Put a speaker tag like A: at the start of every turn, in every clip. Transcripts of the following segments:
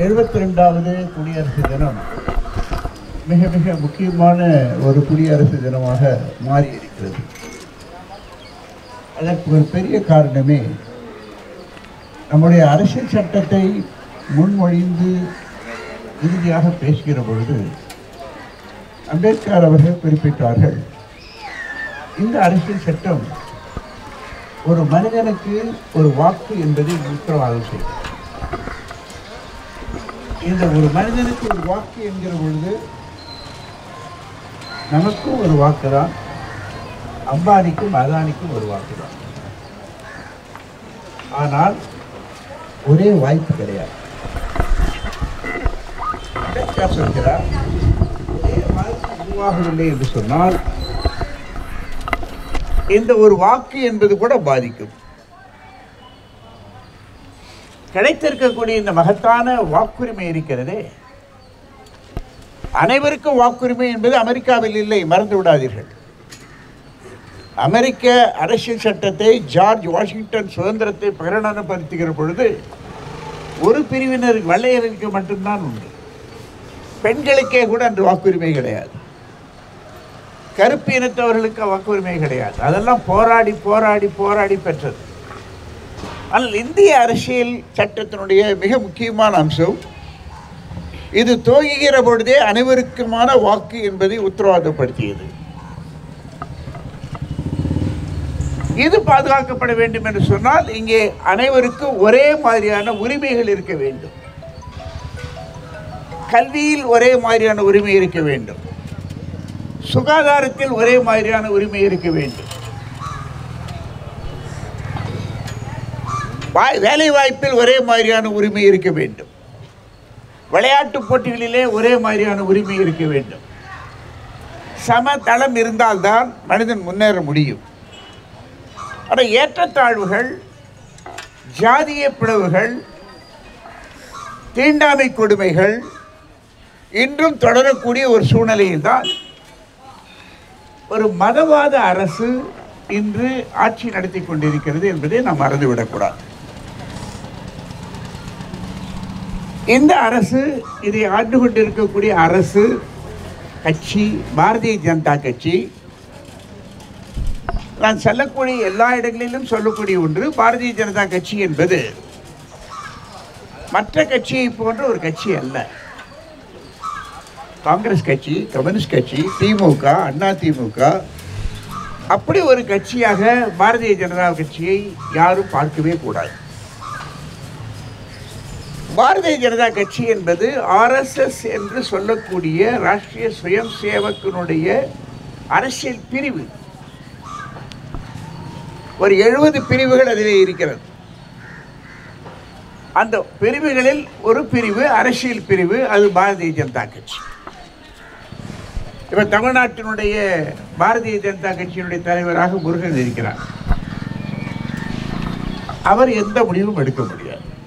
A: எழுபத்தி ரெண்டாவது குடியரசு தினம் மிக மிக முக்கியமான ஒரு குடியரசு தினமாக மாறி இருக்கிறது அதற்கு ஒரு பெரிய காரணமே நம்முடைய அரசியல் சட்டத்தை முன்மொழிந்து இறுதியாக பேசுகிற பொழுது அம்பேத்கர் அவர்கள் குறிப்பிட்டார்கள் இந்த அரசியல் சட்டம் ஒரு மனிதனுக்கு ஒரு வாக்கு என்பதை உத்தரவாதம் செய்யும் இந்த ஒரு மனிதனுக்கு ஒரு வாக்கு என்கிற பொழுது நமக்கும் ஒரு வாக்கு தான் அம்பானிக்கும் அதானிக்கும் ஒரு வாக்கு தான் ஆனால் ஒரே வாய்ப்பு கிடையாது அம்பேத்கர் சொல்கிறார் ஒரே வாய்ப்பு உருவாகவில்லை என்று சொன்னால் இந்த ஒரு வாக்கு என்பது கூட பாதிக்கும் கிடைத்திருக்கக்கூடிய இந்த மகத்தான வாக்குரிமை இருக்கிறதே அனைவருக்கும் வாக்குரிமை என்பது அமெரிக்காவில் இல்லை மறந்து விடாதீர்கள் அமெரிக்க அரசியல் சட்டத்தை ஜார்ஜ் வாஷிங்டன் சுதந்திரத்தை பிரகடனப்படுத்துகிற பொழுது ஒரு பிரிவினருக்கு வெள்ளையருக்கு மட்டும்தான் உண்டு பெண்களுக்கே கூட அந்த வாக்குரிமை கிடையாது கருப்பு இனத்தவர்களுக்கு வாக்குரிமை கிடையாது அதெல்லாம் போராடி போராடி போராடி பெற்றது ஆனால் இந்திய அரசியல் சட்டத்தினுடைய மிக முக்கியமான அம்சம் இது துவங்குகிற பொழுதே அனைவருக்குமான வாக்கு என்பதை உத்தரவாதப்படுத்தியது இது பாதுகாக்கப்பட வேண்டும் என்று சொன்னால் இங்கே அனைவருக்கும் ஒரே மாதிரியான உரிமைகள் இருக்க வேண்டும் கல்வியில் ஒரே மாதிரியான உரிமை இருக்க வேண்டும் சுகாதாரத்தில் ஒரே மாதிரியான உரிமை இருக்க வேண்டும் வாய் வேலை வாய்ப்பில் ஒரே மாதிரியான உரிமை இருக்க வேண்டும் விளையாட்டு போட்டிகளிலே ஒரே மாதிரியான உரிமை இருக்க வேண்டும் சம தளம் இருந்தால்தான் மனிதன் முன்னேற முடியும் ஆனால் ஏற்றத்தாழ்வுகள் ஜாதிய பிளவுகள் தீண்டாமை கொடுமைகள் இன்றும் தொடரக்கூடிய ஒரு சூழ்நிலையில் தான் ஒரு மதவாத அரசு இன்று ஆட்சி நடத்தி கொண்டிருக்கிறது என்பதை நாம் மறந்துவிடக்கூடாது இந்த அரசு இதை ஆண்டு கொண்டிருக்கக்கூடிய அரசு கட்சி பாரதிய ஜனதா கட்சி நான் சொல்லக்கூடிய எல்லா இடங்களிலும் சொல்லக்கூடிய ஒன்று பாரதிய ஜனதா கட்சி என்பது மற்ற கட்சியை போன்ற ஒரு கட்சி அல்ல காங்கிரஸ் கட்சி கம்யூனிஸ்ட் கட்சி திமுக அண்ணா திமுக அப்படி ஒரு கட்சியாக பாரதிய ஜனதா கட்சியை யாரும் பார்க்கவே கூடாது பாரதிய ஜனதா கட்சி என்பது ஆர்எஸ்எஸ் என்று சொல்லக்கூடிய ராஷ்டிரிய சுயம் சேவக்கினுடைய அரசியல் பிரிவு ஒரு எழுபது பிரிவுகள் அதிலே இருக்கிறது அந்த பிரிவுகளில் ஒரு பிரிவு அரசியல் பிரிவு அது பாரதிய ஜனதா கட்சி இப்ப தமிழ்நாட்டினுடைய பாரதிய ஜனதா கட்சியினுடைய தலைவராக முருகன் இருக்கிறார் அவர் எந்த முடிவும் எடுக்க முடியாது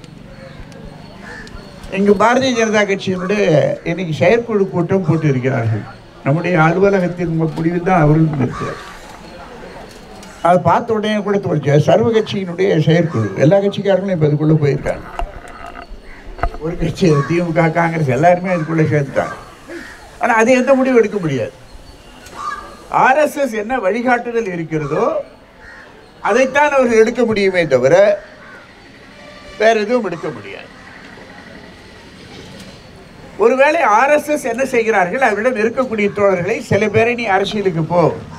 A: இங்கு பாரதிய ஜனதா கட்சியினுடைய இன்னைக்கு செயற்குழு கூட்டம் போட்டு இருக்கிறார்கள் நம்முடைய அலுவலகத்தின் முடிவில் தான் அவர்களும் இருக்கிறார் அதை பார்த்த உடனே கூட தோணுச்சு சர்வ கட்சியினுடைய செயற்குழு எல்லா கட்சிக்காரங்களும் இப்போ இதுக்குள்ளே போயிருக்காங்க ஒரு கட்சி திமுக காங்கிரஸ் எல்லாருமே அதுக்குள்ளே சேர்த்துட்டாங்க ஆனால் அது எந்த முடிவும் எடுக்க முடியாது ஆர்எஸ்எஸ் என்ன வழிகாட்டுதல் இருக்கிறதோ அதைத்தான் அவர்கள் எடுக்க முடியுமே தவிர வேற எதுவும் எடுக்க முடியாது ஒருவேளை ஆர்எஸ்எஸ் என்ன செய்கிறார்கள் அவரிடம் இருக்கக்கூடிய தோழர்களை சில பேரை நீ அரசியலுக்கு போ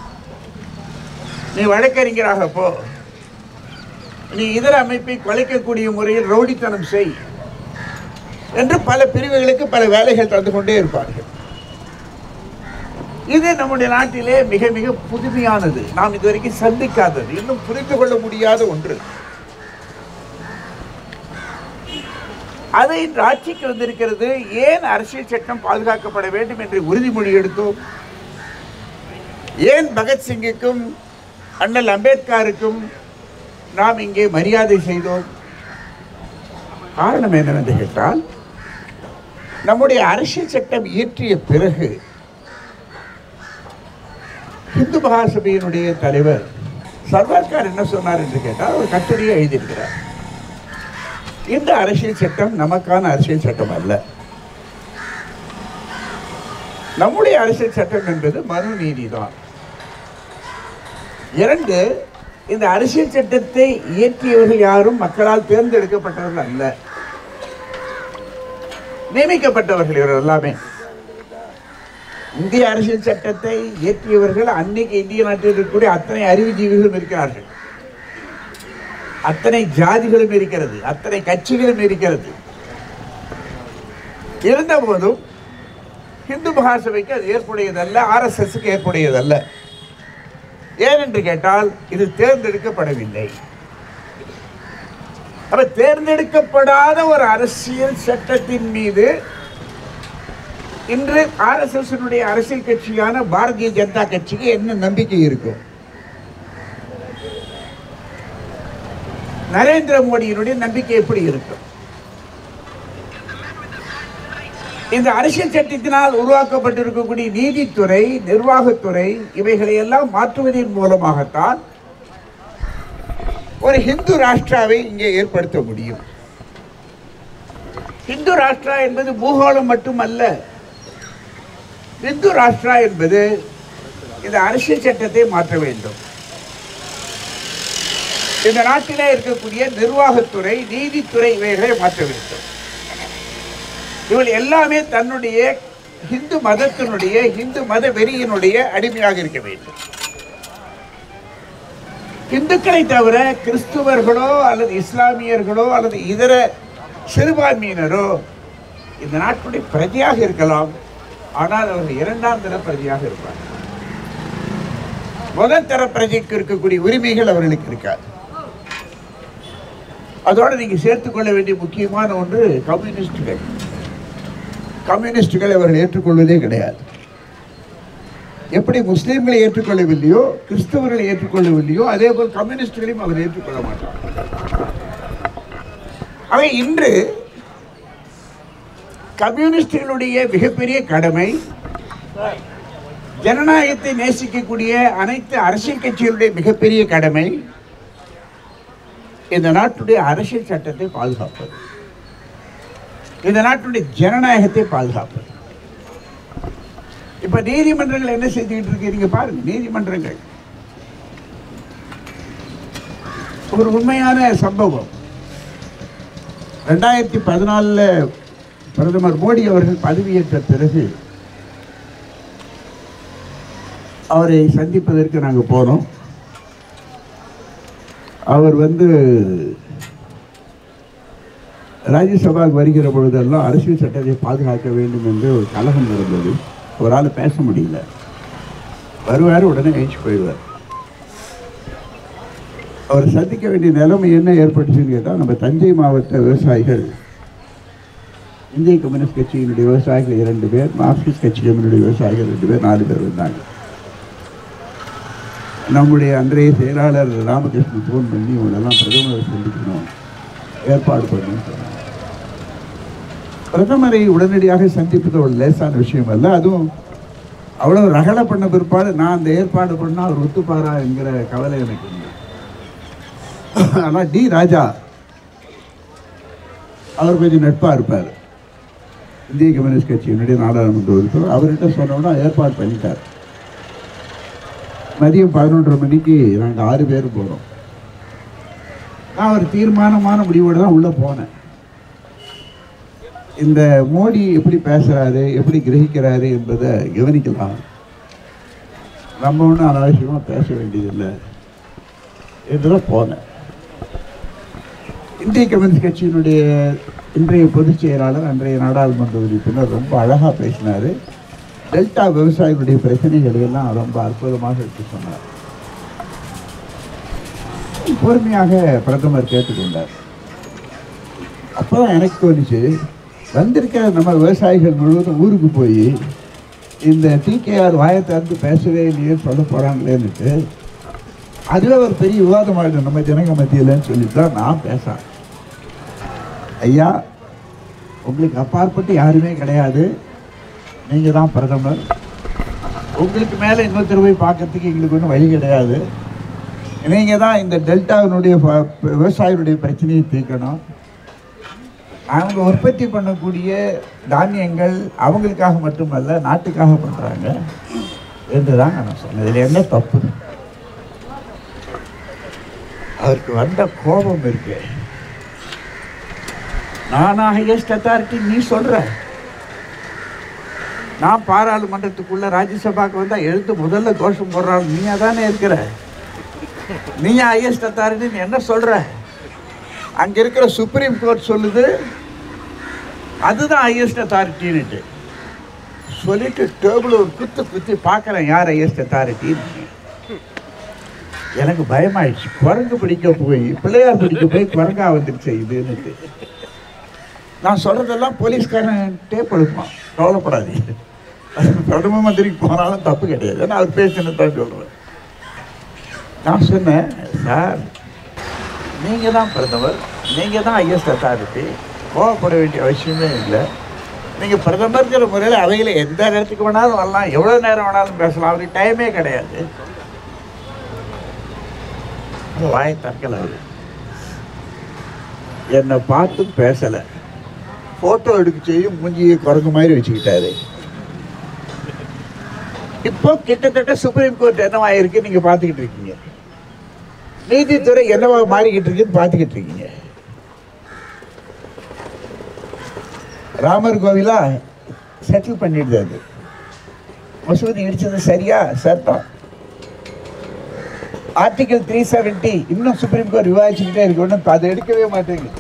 A: நீ வழக்கறிஞராக போ நீ இதர அமைப்பை குலைக்கக்கூடிய முறையில் ரவுடித்தனம் செய் என்று பல பிரிவுகளுக்கு பல வேலைகள் தந்து கொண்டே இருப்பார்கள் இது நம்முடைய நாட்டிலே மிக மிக புதுமையானது நாம் இதுவரைக்கும் சந்திக்காதது இன்னும் புரிந்து கொள்ள முடியாத ஒன்று அது இன்று ஆட்சிக்கு வந்திருக்கிறது ஏன் அரசியல் சட்டம் பாதுகாக்கப்பட வேண்டும் என்று உறுதிமொழி எடுத்தோம் ஏன் பகத்சிங்குக்கும் அண்ணல் அம்பேத்கருக்கும் நாம் இங்கே மரியாதை செய்தோம் காரணம் என்னவென்று கேட்டால் நம்முடைய அரசியல் சட்டம் இயற்றிய பிறகு இந்து மகாசபையினுடைய தலைவர் சர்வார்கார் என்ன சொன்னார் என்று கேட்டால் ஒரு கட்டுரையை எழுதியிருக்கிறார் இந்த அரசியல் சட்டம் நமக்கான அரசியல் சட்டம் அல்ல நம்முடைய அரசியல் சட்டம் என்பது மனு நீதி தான் இரண்டு இந்த அரசியல் சட்டத்தை இயற்றியவர்கள் யாரும் மக்களால் தேர்ந்தெடுக்கப்பட்டவர்கள் அல்ல நியமிக்கப்பட்டவர்கள் இவர் எல்லாமே இந்திய அரசியல் சட்டத்தை இயற்றியவர்கள் அன்னைக்கு இந்திய நாட்டில் இருக்கக்கூடிய அத்தனை அறிவுஜீவிகளும் இருக்கிறார்கள் அத்தனை ஜாதிகளும் இருக்கிறது அத்தனை கட்சிகளும் இருக்கிறது இருந்த போதும் இந்து மகாசபைக்கு அது ஏற்புடையதல்ல ஆர்எஸ்எஸ்க்கு ஏற்புடையதல்ல ஏனென்று கேட்டால் இது தேர்ந்தெடுக்கப்படவில்லை அப்ப தேர்ந்தெடுக்கப்படாத ஒரு அரசியல் சட்டத்தின் மீது இன்று ஆர்எஸ்எஸ் அரசியல் கட்சியான பாரதிய ஜனதா கட்சிக்கு என்ன நம்பிக்கை இருக்கும் நரேந்திர மோடியினுடைய நம்பிக்கை எப்படி இருக்கும் இந்த அரசியல் சட்டத்தினால் உருவாக்கப்பட்டிருக்கக்கூடிய நீதித்துறை நிர்வாகத்துறை இவைகளை எல்லாம் மாற்றுவதன் மூலமாகத்தான் ஒரு ஹிந்து ராஷ்டிராவை இங்கே ஏற்படுத்த முடியும் ஹிந்து ராஷ்டிரா என்பது பூகோளம் மட்டுமல்ல இந்து ராஷ்டிரா என்பது இந்த அரசியல் சட்டத்தை மாற்ற வேண்டும் இந்த நாட்டிலே இருக்கக்கூடிய நிர்வாகத்துறை நீதித்துறை இவைகளை மாற்ற வேண்டும் இவள் எல்லாமே தன்னுடைய இந்து மதத்தினுடைய இந்து மத வெறியினுடைய அடிமையாக இருக்க வேண்டும் இந்துக்களை தவிர கிறிஸ்துவர்களோ அல்லது இஸ்லாமியர்களோ அல்லது இதர சிறுபான்மையினரோ இந்த நாட்டுடைய பிரஜையாக இருக்கலாம் ஆனால் அவர்கள் இரண்டாம் தர பிரஜையாக இருப்பார் முதல் தர பிரஜைக்கு இருக்கக்கூடிய உரிமைகள் அவர்களுக்கு இருக்காது அதோடு நீங்க சேர்த்துக் கொள்ள வேண்டிய முக்கியமான ஒன்று கம்யூனிஸ்டுகள் கம்யூனிஸ்டுகளை அவர்கள் ஏற்றுக்கொள்வதே கிடையாது எப்படி முஸ்லீம்களை ஏற்றுக்கொள்ளவில்லையோ கிறிஸ்தவர்களை ஏற்றுக்கொள்ளவில்லையோ அதே போல் கம்யூனிஸ்டுகளையும் அவர் ஏற்றுக்கொள்ள மாட்டார் அவை இன்று கம்யூனிஸ்டுகளுடைய மிகப்பெரிய கடமை ஜனநாயகத்தை நேசிக்கக்கூடிய அனைத்து அரசியல் கட்சிகளுடைய மிகப்பெரிய கடமை இந்த நாட்டுடைய அரசியல் சட்டத்தை பாதுகாப்பது இந்த நாட்டுடைய ஜனநாயகத்தை பாதுகாப்பது இப்ப நீதிமன்றங்கள் என்ன செஞ்சுக்கிட்டு இருக்கீங்க பாருங்க நீதிமன்றங்கள் ஒரு உண்மையான சம்பவம் ரெண்டாயிரத்தி பதினாலுல பிரதமர் மோடி அவர்கள் பதவியேற்ற பிறகு அவரை சந்திப்பதற்கு நாங்கள் போனோம் அவர் வந்து ராஜ்யசபாவுக்கு வருகிற பொழுதெல்லாம் அரசியல் சட்டத்தை பாதுகாக்க வேண்டும் என்று ஒரு கலகம் நடந்தது அவரால் பேச முடியல வருவார் உடனே எழுச்சி போயிடுவார் அவர் சந்திக்க வேண்டிய நிலைமை என்ன ஏற்பட்டுச்சுன்னு கேட்டால் நம்ம தஞ்சை மாவட்ட விவசாயிகள் இந்திய கம்யூனிஸ்ட் கட்சியினுடைய விவசாயிகள் இரண்டு பேர் மார்க்சிஸ்ட் கட்சியினுடைய விவசாயிகள் ரெண்டு பேர் நாலு பேர் வந்தாங்க நம்முடைய அன்றைய செயலாளர் ராமகிருஷ்ணன் ஃபோன் பண்ணி இவங்களெல்லாம் பிரதமரை சந்திக்கணும் ஏற்பாடு பண்ணணும்னு சொன்னாங்க பிரதமரை உடனடியாக சந்திப்பது ஒரு லேசான விஷயம் அல்ல அதுவும் அவ்வளவு ரகலை பண்ண பிற்பாடு நான் அந்த ஏற்பாடு பண்ணால் அவர் ஒத்துப்பாரா என்கிற கவலை எனக்கு உண்டு ஆனால் டி ராஜா அவர் கொஞ்சம் நட்பாக இருப்பார் இந்திய கம்யூனிஸ்ட் கட்சியினுடைய நாடாளுமன்ற உறுப்பினர் அவர்கிட்ட சொன்னோம்னா ஏற்பாடு பண்ணிட்டார் மதியம் பதினொன்றரை மணிக்கு நாங்கள் ஆறு பேர் போகிறோம் நான் ஒரு தீர்மானமான முடிவோடு தான் உள்ளே போனேன் இந்த மோடி எப்படி பேசுகிறாரு எப்படி கிரகிக்கிறாரு என்பதை கவனிக்கலாம் நம்ம ஒன்றும் அனாவசியமாக பேச வேண்டியதில்லை என்றுதான் போனேன் இந்திய கம்யூனிஸ்ட் கட்சியினுடைய இன்றைய பொதுச் செயலாளர் அன்றைய நாடாளுமன்ற உறுப்பினர் ரொம்ப அழகாக பேசினார் டெல்டா விவசாயிகளுடைய பிரச்சனைகளை எல்லாம் ரொம்ப அற்புதமாக எடுத்து சொன்னார் பொறுமையாக பிரதமர் கேட்டுக்கொண்டார் அப்போதான் எனக்கு தோணுச்சு வந்திருக்கிற நம்ம விவசாயிகள் முழுவதும் ஊருக்கு போய் இந்த டிகேஆர் வாயை திறந்து பேசவே இல்லையே சொல்ல போகிறாங்களேன்னுட்டு அதுவே ஒரு பெரிய விவாதமாகிடும் நம்ம ஜனங்க மத்தியிலன்னு சொல்லிட்டு தான் நான் பேசுகிறேன் ஐயா உங்களுக்கு அப்பாற்பட்டு யாருமே கிடையாது நீங்கள் தான் பிரதமர் உங்களுக்கு மேலே இன்னொருத்தர் போய் பார்க்கறதுக்கு எங்களுக்கு ஒன்றும் வழி கிடையாது நீங்கள் தான் இந்த டெல்டாவினுடைய ப- விவசாயிகளுடைய பிரச்சனையை தீர்க்கணும் அவங்க உற்பத்தி பண்ணக்கூடிய தானியங்கள் அவங்களுக்காக மட்டுமல்ல நாட்டுக்காக பண்ணுறாங்க என்று தான் நான் சொன்னேன் இதில் என்ன தப்பு அவருக்கு வந்த கோபம் இருக்கு நானா ஹையஸ்ட் அத்தாரிட்டி நீ சொல்ற நான் பாராளுமன்றத்துக்குள்ள ராஜ்யசபாக்கு வந்தா எழுத்து முதல்ல கோஷம் போடுறாள் நீ தானே இருக்கிற நீ ஹையஸ்ட் அத்தாரிட்டி என்ன சொல்ற அங்க இருக்கிற சுப்ரீம் கோர்ட் சொல்லுது அதுதான் ஹையஸ்ட் அத்தாரிட்டின்னுட்டு சொல்லிட்டு டேபிள் ஒரு குத்து குத்தி பார்க்குறேன் யார் ஹையஸ்ட் அத்தாரிட்டின்னு எனக்கு பயமாயிடுச்சு குரங்கு பிடிக்க போய் பிள்ளையார் பிடிக்க போய் குரங்கா வந்துருச்சு இதுன்னுட்டு நான் சொல்றதெல்லாம் போலீஸ்காரன் டேப் எடுப்பான் கவலைப்படாதீங்க பிரதம மந்திரிக்கு போனாலும் தப்பு கிடையாது ஏன்னா அவர் பேசினது தான் சொல்கிறேன் நான் சொன்னேன் சார் நீங்கள் தான் பிரதமர் நீங்கள் தான் ஐஎஸ் அத்தாரிட்டி கோவப்பட வேண்டிய அவசியமே இல்லை நீங்கள் பிரதமர்ங்கிற முறையில் அவையில் எந்த இடத்துக்கு வேணாலும் வரலாம் எவ்வளோ நேரம் வேணாலும் பேசலாம் அவருக்கு டைமே கிடையாது வாய் தற்கலை அவரு என்னை பார்த்து பேசலை ஃபோட்டோ எடுக்க செய்யும் மூஞ்சியை குரங்கு மாதிரி வச்சுக்கிட்டாரு இப்போ கிட்டத்தட்ட சுப்ரீம் கோர்ட் என்னவா இருக்கு நீங்க பார்த்துக்கிட்டு இருக்கீங்க நீதித்துறை என்னவா மாறிக்கிட்டு இருக்குன்னு பார்த்துக்கிட்டு இருக்கீங்க ராமர் கோவிலா செட்டில் பண்ணிடுது அது மசூதி இடிச்சது சரியா சட்டம் ஆர்டிகல் த்ரீ செவன்டி இன்னும் சுப்ரீம் கோர்ட் விவாதிச்சுக்கிட்டே இருக்கு ஒன்றும் அதை எடுக்கவே மாட்டேங்குது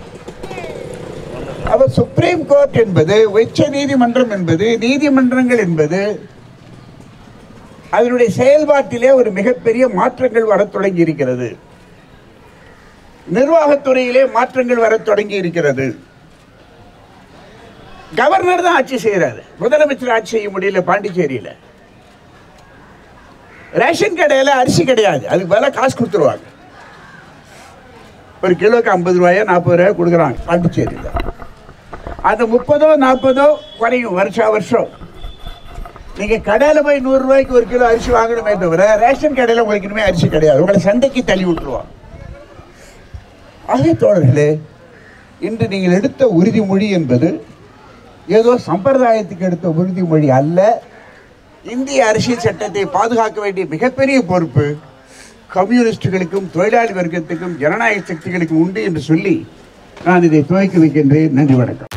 A: அப்ப சுப்ரீம் கோர்ட் என்பது உச்ச நீதிமன்றம் என்பது நீதிமன்றங்கள் என்பது அதனுடைய செயல்பாட்டிலே ஒரு மிகப்பெரிய மாற்றங்கள் வரத் தொடங்கி இருக்கிறது நிர்வாகத்துறையிலே மாற்றங்கள் வரத் தொடங்கி இருக்கிறது கவர்னர் தான் ஆட்சி செய்யறாரு முதலமைச்சர் ஆட்சி செய்ய முடியல பாண்டிச்சேரியில ரேஷன் கடையில அரிசி கிடையாது அதுக்கு பதிலாக காசு கொடுத்துருவாங்க ஒரு கிலோக்கு ஐம்பது ரூபாயோ நாற்பது ரூபாயோ கொடுக்குறாங்க பாண்டிச்சேரியில் அது முப்பதோ நாற்பதோ குறையும் வருஷா வருஷம் நீங்க கடையில போய் நூறு ரூபாய்க்கு ஒரு கிலோ அரிசி வாங்கணுமே தவிர ரேஷன் கடையில உங்களுக்கு இனிமே அரிசி கிடையாது உங்களை சண்டைக்கு தள்ளி விட்டுருவாங்க ஆகவே தோழர்களே இன்று நீங்கள் எடுத்த உறுதிமொழி என்பது ஏதோ சம்பிரதாயத்துக்கு எடுத்த உறுதிமொழி அல்ல இந்திய அரசியல் சட்டத்தை பாதுகாக்க வேண்டிய மிகப்பெரிய பொறுப்பு கம்யூனிஸ்டுகளுக்கும் தொழிலாளி வர்க்கத்துக்கும் ஜனநாயக சக்திகளுக்கும் உண்டு என்று சொல்லி நான் இதை துவக்கி வைக்கின்றேன் நன்றி வணக்கம்